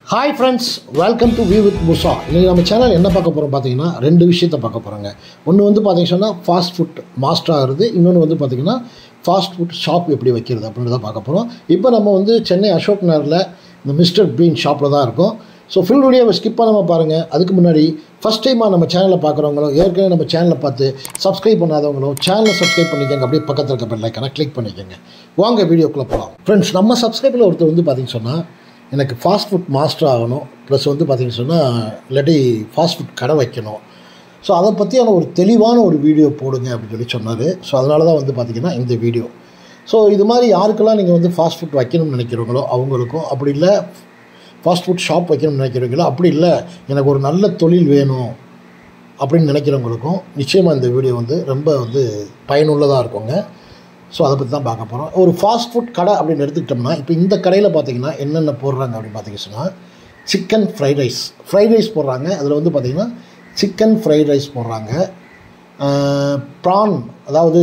hi friends welcome to V with Musa இன்றைக்கி நம்ம channel என்ன பார்க்க போகிறோம் பார்த்தீங்கன்னா ரெண்டு விஷயத்தை பார்க்க போகிறோங்க ஒன்று வந்து பார்த்தீங்கன்னா சொன்னால் ஃபாஸ்ட் ஃபுட் மாஸ்டர் ஆகுறது இன்னொன்று வந்து பார்த்தீங்கன்னா ஃபாஸ்ட் ஃபுட் ஷாப் எப்படி வைக்கிறது அப்படின்றத பார்க்க போகிறோம் இப்போ நம்ம வந்து சென்னை அசோக் நகரில் இந்த மிஸ்டர் பீன் ஷாப்பில் தான் இருக்கோம் ஸோ ஃபுல் வீடியோவை ஸ்கிப் பண்ணாமல் பாருங்கள் அதுக்கு முன்னாடி ஃபஸ்ட் டைமாக நம்ம சேனலை பார்க்குறவங்களோ ஏற்கனவே நம்ம சேனலை பார்த்து சப்ஸ்கிரைப் பண்ணாதவங்களோ சேனலை சப்ஸ்கிரைப் பண்ணிக்கோங்க அப்படியே பக்கத்தில் இருக்க பெல் ஐக்கனை கிளிக் பண்ணிக்கோங்க வாங்க வீடியோக்குள்ளே போகலாம் ஃப்ரெண்ட்ஸ் நம்ம சப்ஸ்கிரைபில் ஒருத்தர் வந்து பார்த்தீங்கன்னு சொன்னால் எனக்கு ஃபாஸ்ட் ஃபுட் மாஸ்டர் ஆகணும் ப்ளஸ் வந்து பார்த்தீங்கன்னு சொன்னால் இல்லாட்டி ஃபாஸ்ட் ஃபுட் கடை வைக்கணும் ஸோ அதை பற்றியான ஒரு தெளிவான ஒரு வீடியோ போடுங்க அப்படின்னு சொல்லி சொன்னார் ஸோ அதனால தான் வந்து பார்த்திங்கன்னா இந்த வீடியோ ஸோ இது மாதிரி யாருக்கெல்லாம் நீங்கள் வந்து ஃபாஸ்ட் ஃபுட் வைக்கணும்னு நினைக்கிறவங்களோ அவங்களுக்கும் அப்படி இல்லை ஃபாஸ்ட் ஃபுட் ஷாப் வைக்கணும்னு நினைக்கிறவங்களோ அப்படி இல்லை எனக்கு ஒரு நல்ல தொழில் வேணும் அப்படின்னு நினைக்கிறவங்களுக்கும் நிச்சயமாக இந்த வீடியோ வந்து ரொம்ப வந்து பயனுள்ளதாக இருக்குங்க ஸோ அதை பற்றி தான் பார்க்க போகிறோம் ஒரு ஃபாஸ்ட் ஃபுட் கடை அப்படின்னு எடுத்துக்கிட்டோம்னா இப்போ இந்த கடையில் பார்த்தீங்கன்னா என்னென்ன போடுறாங்க அப்படின்னு பார்த்தீங்கன்னா சொன்னால் chicken fried rice fried rice போடுறாங்க அதில் வந்து பார்த்திங்கன்னா சிக்கன் ஃப்ரைட் ரைஸ் போடுறாங்க ப்ரான் அதாவது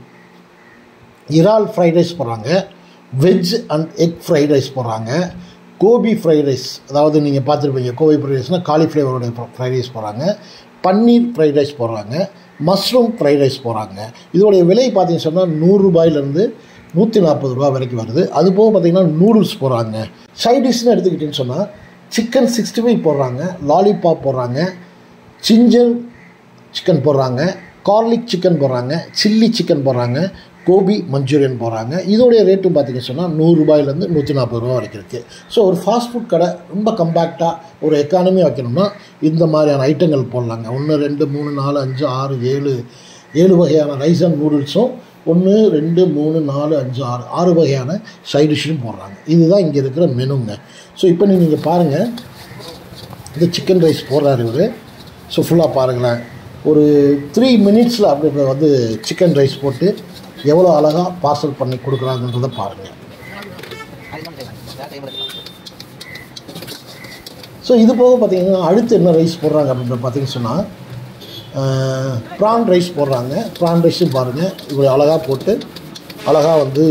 இறால் ஃப்ரைட் ரைஸ் போடுறாங்க veg and egg fried rice போடுறாங்க கோபி ஃப்ரைட் ரைஸ் அதாவது நீங்கள் பார்த்துருப்பீங்க கோபி ஃப்ரைட் ரைஸ்னால் காலிஃப்ளவரோட ஃப்ரைட் ரைஸ் போடுறாங்க பன்னீர் ஃப்ரைட் ரைஸ் போடுறாங்க மஷ்ரூம் ஃப்ரைட் ரைஸ் போடுறாங்க இதோடைய விலை பார்த்தீங்கன்னு சொன்னால் நூறுரூபாயிலேருந்து நூற்றி நாற்பது ரூபா வரைக்கும் வருது அது போக பார்த்தீங்கன்னா நூடுல்ஸ் போடுறாங்க சைட் டிஷ்னு எடுத்துக்கிட்டிங்கன்னு சொன்னால் சிக்கன் சிக்ஸ்டி ஃபைவ் போடுறாங்க லாலிபாப் போடுறாங்க சிஞ்சர் சிக்கன் போடுறாங்க கார்லிக் சிக்கன் போடுறாங்க சில்லி சிக்கன் போடுறாங்க கோபி மஞ்சூரியன் போடுறாங்க இதோடைய ரேட்டும் பார்த்திங்கன்னு சொன்னால் நூறுரூபாயிலேருந்து நூற்றி நாற்பது ரூபா வரைக்கும் இருக்குது ஸோ ஒரு ஃபாஸ்ட் ஃபுட் கடை ரொம்ப கம்பேக்டாக ஒரு எக்கானமி வைக்கணும்னா இந்த மாதிரியான ஐட்டங்கள் போடலாங்க ஒன்று ரெண்டு மூணு நாலு அஞ்சு ஆறு ஏழு ஏழு வகையான ரைஸ் அண்ட் நூடுல்ஸும் ஒன்று ரெண்டு மூணு நாலு அஞ்சு ஆறு ஆறு வகையான சைட் டிஷ்ஷும் போடுறாங்க இதுதான் இங்கே இருக்கிற மெனுங்க ஸோ இப்போ நீங்கள் பாருங்கள் இந்த சிக்கன் ரைஸ் போடுறாரு இவர் ஸோ ஃபுல்லாக பாருங்களேன் ஒரு த்ரீ மினிட்ஸில் அப்படி வந்து சிக்கன் ரைஸ் போட்டு எவ்வளோ அழகாக பார்சல் பண்ணி கொடுக்குறாங்கன்றத பாருங்கள் ஸோ இது போக பார்த்தீங்கன்னா அடுத்து என்ன ரைஸ் போடுறாங்க அப்படின்ற பார்த்தீங்கன்னு சொன்னால் ப்ரான் ரைஸ் போடுறாங்க ப்ரான் ரைஸும் பாருங்கள் இவ்வளோ அழகாக போட்டு அழகாக வந்து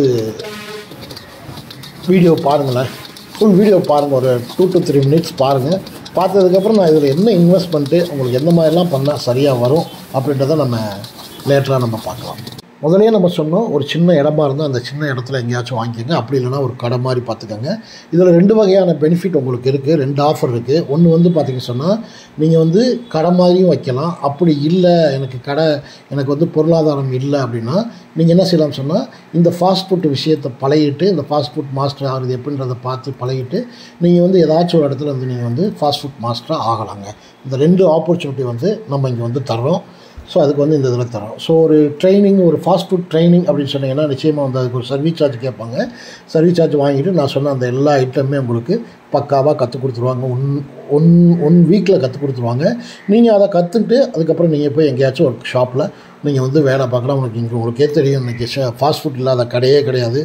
வீடியோ பாருங்களேன் ஃபுல் வீடியோ பாருங்கள் ஒரு டூ டு த்ரீ மினிட்ஸ் பாருங்கள் பார்த்ததுக்கப்புறம் நான் இதில் என்ன இன்வெஸ்ட்மெண்ட்டு உங்களுக்கு எந்த மாதிரிலாம் பண்ணால் சரியாக வரும் அப்படின்றத நம்ம லேட்டராக நம்ம பார்க்கலாம் முதலே நம்ம சொன்னோம் ஒரு சின்ன இடமா இருந்தால் அந்த சின்ன இடத்துல எங்கேயாச்சும் வாங்கிக்கோங்க அப்படி இல்லைனா ஒரு கடை மாதிரி பார்த்துக்கோங்க இதில் ரெண்டு வகையான பெனிஃபிட் உங்களுக்கு இருக்குது ரெண்டு ஆஃபர் இருக்குது ஒன்று வந்து பார்த்திங்க சொன்னால் நீங்கள் வந்து கடை மாதிரியும் வைக்கலாம் அப்படி இல்லை எனக்கு கடை எனக்கு வந்து பொருளாதாரம் இல்லை அப்படின்னா நீங்கள் என்ன செய்யலாம் சொன்னால் இந்த ஃபாஸ்ட் ஃபுட் விஷயத்தை பழகிட்டு இந்த ஃபாஸ்ட் ஃபுட் மாஸ்டர் ஆகுது எப்படின்றத பார்த்து பழகிட்டு நீங்கள் வந்து ஏதாச்சும் ஒரு இடத்துல வந்து நீங்கள் வந்து ஃபாஸ்ட் ஃபுட் மாஸ்டராக ஆகலாங்க இந்த ரெண்டு ஆப்பர்ச்சுனிட்டி வந்து நம்ம இங்கே வந்து தர்றோம் ஸோ அதுக்கு வந்து இந்த இதில் தரோம் ஸோ ஒரு ட்ரைனிங் ஒரு ஃபாஸ்ட் ஃபுட் ட்ரைனிங் அப்படின்னு சொன்னீங்கன்னா நிச்சயமாக வந்து அதுக்கு ஒரு சர்வீஸ் சார்ஜ் கேட்பாங்க சர்வீஸ் சார்ஜ் வாங்கிட்டு நான் சொன்ன அந்த எல்லா ஐட்டமே உங்களுக்கு பக்காவாக கற்றுக் கொடுத்துருவாங்க ஒன் ஒன் ஒன் வீக்கில் கற்றுக் கொடுத்துருவாங்க நீங்கள் அதை கற்றுக்கிட்டு அதுக்கப்புறம் நீங்கள் போய் எங்கேயாச்சும் ஒரு ஷாப்பில் நீங்கள் வந்து வேலை பார்க்கலாம் உங்களுக்கு இங்கே உங்களுக்கே தெரியும் இன்றைக்கி ஃபாஸ்ட் ஃபுட் இல்லாத கடையே கிடையாது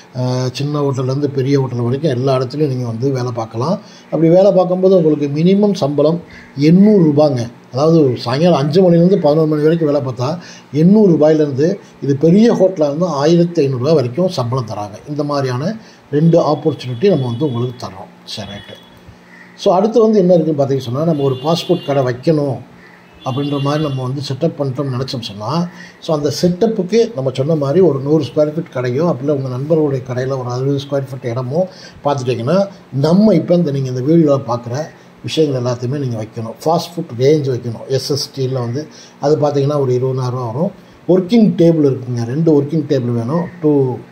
சின்ன ஹோட்டல்லேருந்து பெரிய ஹோட்டல் வரைக்கும் எல்லா இடத்துலையும் நீங்கள் வந்து வேலை பார்க்கலாம் அப்படி வேலை பார்க்கும்போது உங்களுக்கு மினிமம் சம்பளம் எண்ணூறுரூபாங்க அதாவது சாயங்காலம் அஞ்சு மணிலேருந்து பதினொரு மணி வரைக்கும் வேலை பார்த்தா எண்ணூறு ரூபாயிலேருந்து இது பெரிய ஹோட்டலாக இருந்தால் ஆயிரத்தி ஐநூறுரூவா வரைக்கும் சம்பளம் தராங்க இந்த மாதிரியான ரெண்டு ஆப்பர்ச்சுனிட்டி நம்ம வந்து உங்களுக்கு தரோம் சரி ரைட்டு ஸோ அடுத்து வந்து என்ன இருக்குதுன்னு பார்த்தீங்கன்னு சொன்னால் நம்ம ஒரு பாஸ்போர்ட் கடை வைக்கணும் அப்படின்ற மாதிரி நம்ம வந்து செட்டப் பண்ணிட்டோம்னு நினச்சோம் சொன்னால் ஸோ அந்த செட்டப்புக்கு நம்ம சொன்ன மாதிரி ஒரு நூறு ஸ்கொயர் ஃபீட் கடையோ அப்படின்னா உங்கள் நண்பர்களுடைய கடையில் ஒரு அறுபது ஸ்கொயர் ஃபீட் இடமோ பார்த்துட்டிங்கன்னா நம்ம இப்போ இந்த நீங்கள் இந்த வீடியோவில் பார்க்குற விஷயங்கள் எல்லாத்தையுமே நீங்கள் வைக்கணும் ஃபாஸ்ட் ஃபுட் ரேஞ்ச் வைக்கணும் எஸ்எஸ்டியில் வந்து அது பார்த்தீங்கன்னா ஒரு இருபதாயிரரூவா வரும் ஒர்க்கிங் டேபிள் இருக்குங்க ரெண்டு ஒர்க்கிங் டேபிள் வேணும் டூ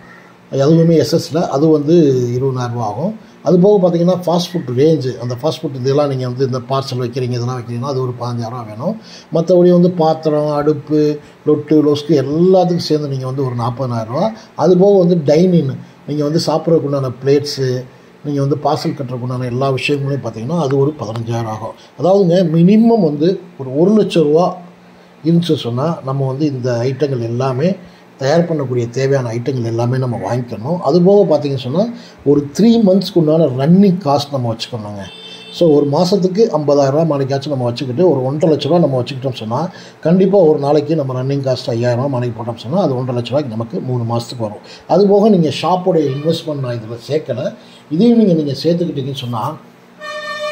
அதுவுமே எஸ்எஸ்சில் அது வந்து இருபதாயிரரூவா ஆகும் அது போக பார்த்தீங்கன்னா ஃபாஸ்ட் ஃபுட் ரேஞ்சு அந்த ஃபாஸ்ட் ஃபுட் இதெல்லாம் நீங்கள் வந்து இந்த பார்சல் வைக்கிறீங்க இதெல்லாம் வைக்கிறீங்கன்னா அது ஒரு பதினஞ்சாயிரரூவா வேணும் மற்றபடி வந்து பாத்திரம் அடுப்பு லொட்டு லொஸ்க்கு எல்லாத்துக்கும் சேர்ந்து நீங்கள் வந்து ஒரு நாற்பதாயிரரூவா அது போக வந்து டைனிங் நீங்கள் வந்து சாப்பிட்றதுக்கு உண்டான பிளேட்ஸு நீங்கள் வந்து பார்சல் கட்டுறதுக்குண்டான எல்லா விஷயங்களையும் பார்த்தீங்கன்னா அது ஒரு பதினஞ்சாயிரம் ஆகும் அதாவதுங்க மினிமம் வந்து ஒரு ஒரு லட்ச ரூபா இருந்துச்சு சொன்னால் நம்ம வந்து இந்த ஐட்டங்கள் எல்லாமே தயார் பண்ணக்கூடிய தேவையான ஐட்டங்கள் எல்லாமே நம்ம வாங்கிக்கணும் அதுபோக பார்த்திங்கன்னு சொன்னால் ஒரு த்ரீ மந்த்ஸ்க்கு உண்டான ரன்னிங் காஸ்ட் நம்ம வச்சுக்கணுங்க ஸோ ஒரு மாதத்துக்கு ஐம்பதாயிரரூவா மணிக்காச்சும் நம்ம வச்சுக்கிட்டு ஒரு ஒன்றரை லட்ச ரூபா நம்ம வச்சுக்கிட்டோம் சொன்னால் கண்டிப்பாக ஒரு நாளைக்கு நம்ம ரன்னிங் காஸ்ட் ஐயாயிரரூவா மணிக்கு போட்டோம் சொன்னால் அது ஒன்றரை லட்ச ரூபாய்க்கு நமக்கு மூணு மாதத்துக்கு வரும் அதுபோக நீங்கள் ஷாப்போடைய இன்வெஸ்ட்மெண்ட் நான் இதில் சேர்க்கலை இதையும் நீங்கள் நீங்கள் சேர்த்துக்கிட்டீங்கன்னு சொன்னால்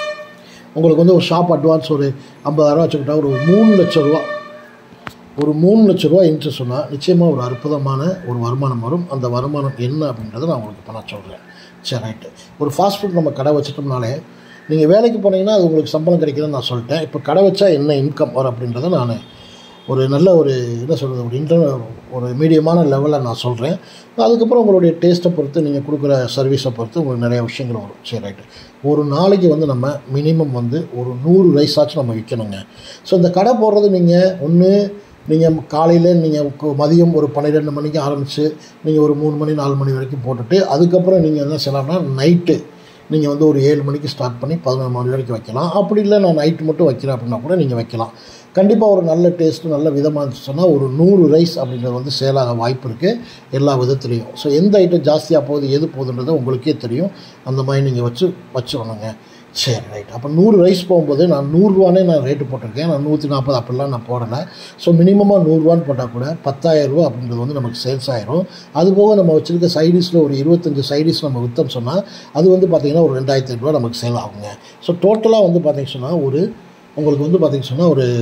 உங்களுக்கு வந்து ஒரு ஷாப் அட்வான்ஸ் ஒரு ஐம்பதாயிரரூவா வச்சுக்கிட்டா ஒரு மூணு லட்ச ரூபா ஒரு மூணு லட்ச ரூபா இன்ட்ரெஸ்ட் சொன்னால் நிச்சயமாக ஒரு அற்புதமான ஒரு வருமானம் வரும் அந்த வருமானம் என்ன அப்படின்றத நான் உங்களுக்கு இப்போ நான் சொல்கிறேன் சரி ரைட்டு ஒரு ஃபாஸ்ட் ஃபுட் நம்ம கடை வச்சிட்டோம்னாலே நீங்கள் வேலைக்கு போனீங்கன்னா அது உங்களுக்கு சம்பளம் கிடைக்குதுன்னு நான் சொல்லிட்டேன் இப்போ கடை வச்சா என்ன இன்கம் வரும் அப்படின்றத நான் ஒரு நல்ல ஒரு என்ன சொல்கிறது ஒரு இன்டர் ஒரு மீடியமான லெவலில் நான் சொல்கிறேன் அதுக்கப்புறம் உங்களுடைய டேஸ்ட்டை பொறுத்து நீங்கள் கொடுக்குற சர்வீஸை பொறுத்து உங்களுக்கு நிறைய விஷயங்கள் வரும் சரி ரைட்டு ஒரு நாளைக்கு வந்து நம்ம மினிமம் வந்து ஒரு நூறு ரைஸ் ஆச்சும் நம்ம விற்கணுங்க ஸோ இந்த கடை போடுறது நீங்கள் ஒன்று நீங்கள் காலையில் நீங்கள் மதியம் ஒரு பன்னிரெண்டு மணிக்கு ஆரம்பித்து நீங்கள் ஒரு மூணு மணி நாலு மணி வரைக்கும் போட்டுட்டு அதுக்கப்புறம் நீங்கள் என்ன செய்யலாம்னா நைட்டு நீங்கள் வந்து ஒரு ஏழு மணிக்கு ஸ்டார்ட் பண்ணி பதினொரு மணி வரைக்கும் வைக்கலாம் அப்படி இல்லை நான் நைட்டு மட்டும் வைக்கிறேன் அப்படின்னா கூட நீங்கள் வைக்கலாம் கண்டிப்பாக ஒரு நல்ல டேஸ்ட்டு நல்ல விதமாக இருந்துச்சு சொன்னால் ஒரு நூறு ரைஸ் அப்படின்றது வந்து சேலாக வாய்ப்பு இருக்குது எல்லா விதத்துலேயும் ஸோ எந்த ஐட்டம் ஜாஸ்தியாக போகுது எது போகுதுன்றது உங்களுக்கே தெரியும் அந்த மாதிரி நீங்கள் வச்சு வச்சுக்கணுங்க சரி ரைட் அப்போ நூறு ரைஸ் போகும்போது நான் நூறுரூவானே நான் ரேட்டு போட்டிருக்கேன் நான் நூற்றி நாற்பது அப்படிலாம் நான் போடலை ஸோ மினிமமாக நூறுரூவான்னு போட்டால் கூட பத்தாயிரரூபா அப்படின்றது வந்து நமக்கு சேல்ஸ் ஆயிரும் அது போக நம்ம வச்சுருக்க சைடிஸில் ஒரு இருபத்தஞ்சி சைடிஸ் நம்ம விற்றோம் சொன்னால் அது வந்து பார்த்திங்கன்னா ஒரு ரெண்டாயிரத்தி ஐநூறுரூவா நமக்கு சேல் ஆகுங்க ஸோ டோட்டலாக வந்து பார்த்திங்க சொன்னால் ஒரு உங்களுக்கு வந்து பார்த்திங்க சொன்னால் ஒரு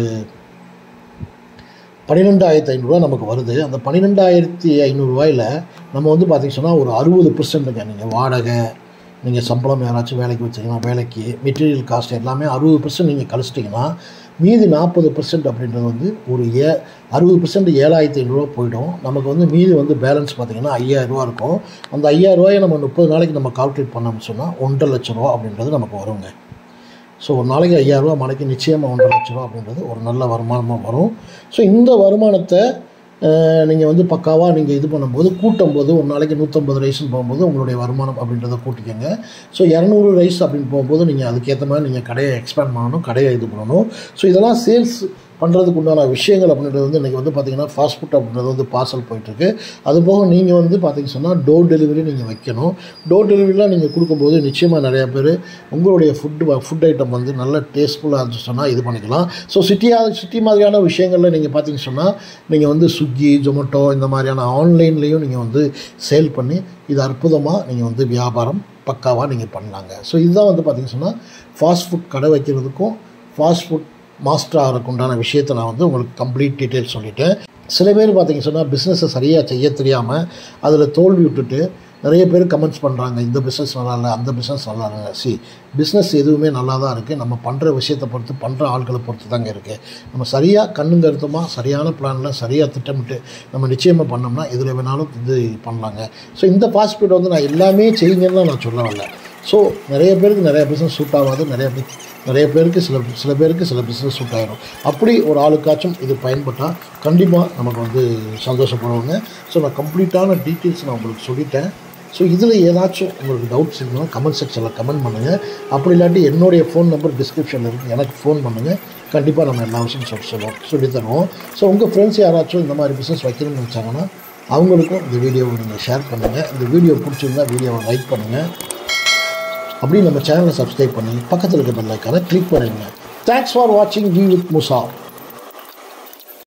பன்னிரெண்டாயிரத்து ஐநூறுரூவா நமக்கு வருது அந்த பன்னிரெண்டாயிரத்தி ஐநூறுரூவாயில் நம்ம வந்து பார்த்திங்க சொன்னால் ஒரு அறுபது பர்சன்ட்டுங்க நீங்கள் வாடகை நீங்கள் சம்பளம் யாராச்சும் வேலைக்கு வச்சிங்கன்னா வேலைக்கு மெட்டீரியல் காஸ்ட் எல்லாமே அறுபது பர்சன்ட் நீங்கள் கழிச்சிட்டிங்கன்னா மீதி நாற்பது பர்சன்ட் அப்படின்றது வந்து ஒரு ஏ அறுபது பர்சன்ட் ஏழாயிரத்தி ஐநூறுரூவா போயிடும் நமக்கு வந்து மீதி வந்து பேலன்ஸ் பார்த்திங்கன்னா ஐயாயிரரூவா இருக்கும் அந்த ஐயாயிரரூவாயை நம்ம முப்பது நாளைக்கு நம்ம கால்குலேட் பண்ணோம்னு சொன்னால் ஒன்றரை லட்ச ரூபா அப்படின்றது நமக்கு வருங்க ஸோ ஒரு நாளைக்கு ஐயாயிரரூவா மணிக்கு நிச்சயமாக ஒன்றரை லட்ச ரூபா அப்படின்றது ஒரு நல்ல வருமானமாக வரும் ஸோ இந்த வருமானத்தை நீங்கள் வந்து பக்காவாக நீங்கள் இது பண்ணும்போது கூட்டும் போது ஒரு நாளைக்கு நூற்றம்பது ரைஸ்னு போகும்போது உங்களுடைய வருமானம் அப்படின்றத கூட்டிக்கோங்க ஸோ இரநூறு ரைஸ் அப்படின்னு போகும்போது நீங்கள் அதுக்கேற்ற மாதிரி நீங்கள் கடையை எக்ஸ்பேண்ட் பண்ணணும் கடையை இது பண்ணணும் ஸோ இதெல்லாம் சேல்ஸ் பண்ணுறதுக்கு உண்டான விஷயங்கள் அப்படின்றது வந்து இன்றைக்கி வந்து பார்த்திங்கன்னா ஃபாஸ்ட் ஃபுட் அப்படின்றது வந்து பார்சல் போயிட்டுருக்கு அது போக நீங்கள் வந்து பார்த்திங்க சொன்னால் டோர் டெலிவரி நீங்கள் வைக்கணும் டோர் டெலிவரிலாம் நீங்கள் கொடுக்கும்போது நிச்சயமாக நிறையா பேர் உங்களுடைய ஃபுட்டு ஃபுட் ஐட்டம் வந்து நல்ல டேஸ்ட்ஃபுல்லாக இருந்துச்சு சொன்னால் இது பண்ணிக்கலாம் ஸோ சிட்டியாக சிட்டி மாதிரியான விஷயங்களில் நீங்கள் பார்த்தீங்க சொன்னால் நீங்கள் வந்து ஸ்விக்கி ஜொமேட்டோ இந்த மாதிரியான ஆன்லைன்லேயும் நீங்கள் வந்து சேல் பண்ணி இது அற்புதமாக நீங்கள் வந்து வியாபாரம் பக்காவாக நீங்கள் பண்ணலாங்க ஸோ இதுதான் வந்து பார்த்திங்க சொன்னால் ஃபாஸ்ட் ஃபுட் கடை வைக்கிறதுக்கும் ஃபாஸ்ட் ஃபுட் மாஸ்டர் ஆகிறதுக்கு உண்டான விஷயத்தை நான் வந்து உங்களுக்கு கம்ப்ளீட் டீட்டெயில்ஸ் சொல்லிட்டேன் சில பேர் பார்த்தீங்க சொன்னால் பிஸ்னஸை சரியாக செய்ய தெரியாமல் அதில் தோல்வி விட்டுட்டு நிறைய பேர் கமெண்ட்ஸ் பண்ணுறாங்க இந்த பிஸ்னஸ் நல்லா இல்லை அந்த பிஸ்னஸ் நல்லா இல்லை சி பிஸ்னஸ் எதுவுமே நல்லா தான் இருக்குது நம்ம பண்ணுற விஷயத்தை பொறுத்து பண்ணுற ஆட்களை பொறுத்து தாங்க இருக்குது நம்ம சரியாக கண்ணுங்க கருத்துமாக சரியான பிளானில் சரியாக திட்டமிட்டு நம்ம நிச்சயமாக பண்ணோம்னா இதில் வேணாலும் இது பண்ணலாங்க ஸோ இந்த ஃபாஸ்ட் ஃபுட் வந்து நான் எல்லாமே செய்யுங்கன்னு நான் சொல்ல வரல ஸோ நிறைய பேருக்கு நிறைய பிஸ்னஸ் சூட் ஆகாது நிறைய பேர் நிறைய பேருக்கு சில சில பேருக்கு சில பிஸ்னஸ் சூட் ஆகிடும் அப்படி ஒரு ஆளுக்காச்சும் இது பயன்பட்டால் கண்டிப்பாக நமக்கு வந்து சந்தோஷப்படுவாங்க ஸோ நான் கம்ப்ளீட்டான டீட்டெயில்ஸ் நான் உங்களுக்கு சொல்லிட்டேன் ஸோ இதில் ஏதாச்சும் உங்களுக்கு டவுட்ஸ் இருக்குன்னா கமெண்ட் செக்ஷனில் கமெண்ட் பண்ணுங்கள் அப்படி இல்லாட்டி என்னுடைய ஃபோன் நம்பர் டிஸ்கிரிப்ஷனில் இருக்குது எனக்கு ஃபோன் பண்ணுங்கள் கண்டிப்பாக நம்ம எல்லா விஷயம் சொல்லி சொல்லுவோம் சொல்லி தருவோம் ஸோ உங்கள் ஃப்ரெண்ட்ஸ் யாராச்சும் இந்த மாதிரி பிஸ்னஸ் வைக்கணும்னு நினச்சாங்கன்னா அவங்களுக்கும் இந்த வீடியோவை நீங்கள் ஷேர் பண்ணுங்கள் இந்த வீடியோ பிடிச்சிருந்தா வீடியோவை லைக் பண்ணுங்கள் அப்படி நம்ம சேனலை சப்ஸ்கிரைப் பண்ணி பக்கத்தில் இருக்க பெல் ஐக்கானை கிளிக் பண்ணுங்கள் தேங்க்ஸ் ஃபார் வாட்சிங் வி வித் முசா